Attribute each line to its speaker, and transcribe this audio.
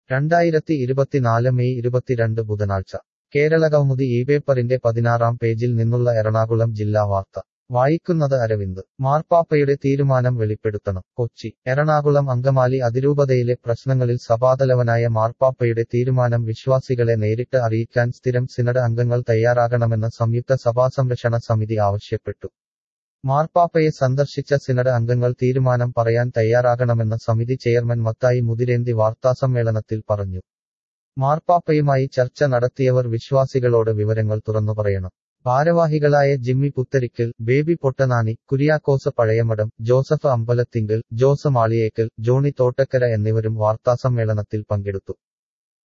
Speaker 1: രണ്ടായിരത്തി ഇരുപത്തിനാല് മെയ് ഇരുപത്തിരണ്ട് ബുധനാഴ്ച കേരള കൗമുദി ഈ പേപ്പറിന്റെ പതിനാറാം പേജിൽ നിന്നുള്ള എറണാകുളം ജില്ലാ വാർത്ത വായിക്കുന്നത് അരവിന്ദ് മാർപ്പാപ്പയുടെ തീരുമാനം വെളിപ്പെടുത്തണം കൊച്ചി എറണാകുളം അങ്കമാലി അതിരൂപതയിലെ പ്രശ്നങ്ങളിൽ സഭാതലവനായ മാർപ്പാപ്പയുടെ തീരുമാനം വിശ്വാസികളെ നേരിട്ട് അറിയിക്കാൻ സ്ഥിരം സിനഡ് അംഗങ്ങൾ തയ്യാറാകണമെന്ന് സംയുക്ത സഭാസംരക്ഷണ സമിതി ആവശ്യപ്പെട്ടു മാർപ്പാപ്പയെ സന്ദർശിച്ച സിനഡ് അംഗങ്ങൾ തീരുമാനം പറയാൻ തയ്യാറാകണമെന്ന് സമിതി ചെയർമാൻ മത്തായി മുതിരേന്തി വാർത്താസമ്മേളനത്തിൽ പറഞ്ഞു മാർപ്പാപ്പയുമായി ചർച്ച നടത്തിയവർ വിശ്വാസികളോട് വിവരങ്ങൾ തുറന്നു പറയണം ഭാരവാഹികളായ ജിമ്മി പുത്തരിക്കൽ ബേബി പൊട്ടനാനി കുര്യാക്കോസ് പഴയമഠം ജോസഫ് അമ്പലത്തിങ്കൽ ജോസ് മാളിയേക്കൽ ജോണി തോട്ടക്കര എന്നിവരും വാർത്താസമ്മേളനത്തിൽ പങ്കെടുത്തു